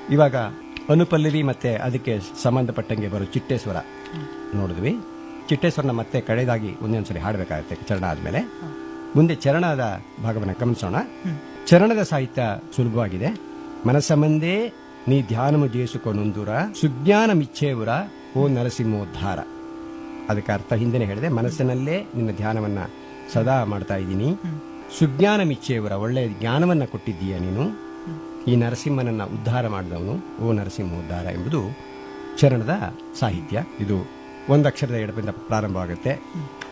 ಇವಾಗ ಅನುಪಲ್ಲವಿ ಮತ್ತೆ ಅದಕ್ಕೆ ಸಂಬಂಧಪಟ್ಟಂಗೆ ಬರೋ ಚಿಟ್ಟೆ ಸ್ವರ ನೋಡಿದ್ವಿ ಚಿಟ್ಟೆ ಸ್ವರನ ಮತ್ತೆ ಕಡೆದಾಗಿ ಒಂದೊಂದ್ಸರಿ ಹಾಡಬೇಕಾಗುತ್ತೆ ಚರಣ ಆದ್ಮೇಲೆ ಮುಂದೆ ಚರಣದ ಭಾಗವನ್ನು ಗಮನಿಸೋಣ ಚರಣದ ಸಾಹಿತ್ಯ ಸುಲಭವಾಗಿದೆ ಮನಸ್ಸಮಂದೇ ನೀ ಧ್ಯಾನಮು ಜೇಸುಕೊನೊಂದುರ ಸುಜ್ಞಾನ ಮಿಚ್ಛೇವುರ ಓ ನರಸಿಂಹೋದ್ಧಾರ ಅದಕ್ಕೆ ಅರ್ಥ ಹಿಂದೆನೆ ಹೇಳಿದೆ ಮನಸ್ಸಿನಲ್ಲೇ ನಿನ್ನ ಧ್ಯಾನವನ್ನ ಸದಾ ಮಾಡ್ತಾ ಇದ್ದೀನಿ ಸುಜ್ಞಾನ ಮಿಚ್ಛೇವರ ಒಳ್ಳೆಯ ಜ್ಞಾನವನ್ನ ಕೊಟ್ಟಿದ್ದೀಯ ನೀನು ಈ ನರಸಿಂಹನನ್ನ ಉದ್ಧಾರ ಮಾಡಿದವನು ಓ ನರಸಿಂಹ ಉದ್ಧಾರ ಎಂಬುದು ಚರಣದ ಸಾಹಿತ್ಯ ಇದು ಒಂದಕ್ಷರದ ಎಡಪಿಂದ ಪ್ರಾರಂಭವಾಗುತ್ತೆ